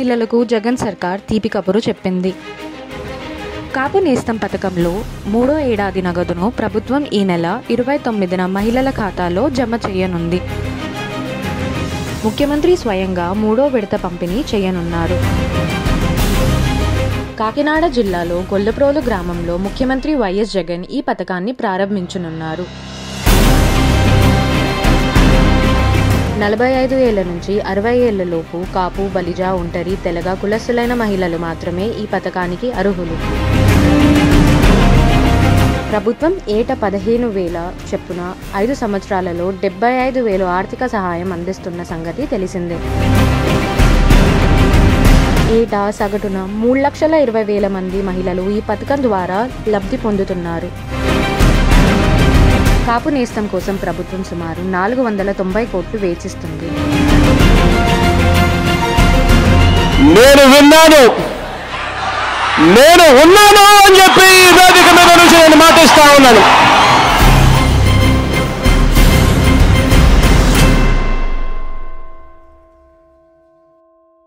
మహిళలకు జగన్ సర్కార్ తీపి కబురు చెప్పింది కాపు నేస్తం పథకంలో మూడో ఏడాది నగదును ప్రభుత్వం ఈ నెల ఇరవై తొమ్మిదిన మహిళల ఖాతాలో జమ చేయనుంది ముఖ్యమంత్రి స్వయంగా మూడో విడత పంపిణీ చేయనున్నారు కాకినాడ జిల్లాలో గొల్లప్రోలు గ్రామంలో ముఖ్యమంత్రి వైఎస్ జగన్ ఈ పథకాన్ని ప్రారంభించనున్నారు నలభై ఐదు ఏళ్ల నుంచి అరవై ఏళ్ల లోపు కాపు బలిజ ఒంటరి తెలగ కులస్తులైన మహిళలు మాత్రమే ఈ పథకానికి అర్హులు ప్రభుత్వం ఏటా పదిహేను వేల చెప్పున ఐదు సంవత్సరాలలో డెబ్బై ఐదు వేలు ఆర్థిక సహాయం అందిస్తున్న సంగతి తెలిసిందే ఏటా సగటున మూడు లక్షల ఇరవై వేల మంది మహిళలు ఈ పథకం ద్వారా లబ్ధి పొందుతున్నారు కాపు నేస్తం కోసం ప్రభుత్వం సుమారు నాలుగు వందల తొంభై కోట్లు వేచిస్తుంది నేను విన్నాను నేను ఉన్నాను అని చెప్పి ఈ వేదిక మీద నుంచి నేను మాటిస్తా ఉన్నాను